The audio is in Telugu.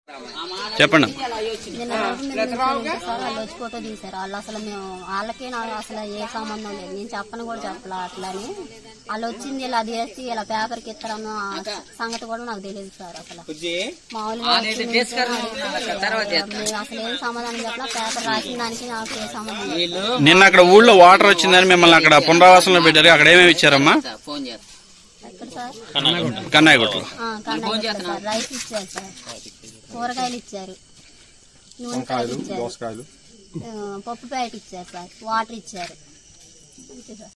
చెప్పండి నిన్న రోజు మేము ఇంట్లో ఉంటే సార్ వాళ్ళు వచ్చి ఫోటో తీశారు వాళ్ళు అసలు మేము వాళ్ళకి నాకు అసలు ఏ సంబంధం లేదు నేను చెప్పను కూడా చెప్పలా అట్లా అని వాళ్ళు వచ్చింది ఇలా చేసి ఇలా పేపర్కి ఇస్తారన్న సంగతి కూడా నాకు తెలియదు సార్ అసలు మామూలుగా వచ్చి నిల్చొని అడిగితే, మేము అసలు ఏం సమాధానం చెప్పలా పేపర్ రాసిన దానికి నాకు ఏ సంబంధం లేదు నిన్న అక్కడ ఊళ్ళో వాటర్ వచ్చిందని మిమ్మల్ని అక్కడ పునరావాసంలో పెట్టారు అక్కడ ఏమేమి ఇచ్చారమ్మా ఫోన్ చేస్తా ఎక్కడ సార్ కన్నాయగుట్టలో ఆ, కన్నయ్య ఇచ్చారు సార్ రైస్ ఇచ్చారు సార్ కూరగాయలు ఇచ్చారు నూనెకాయలు ఇచ్చారు దోసకాయలు ఆ, పప్పు ప్యాకెట్ ఇచ్చారు సార్ వాటర్ ఇచ్చారు అంతే సార్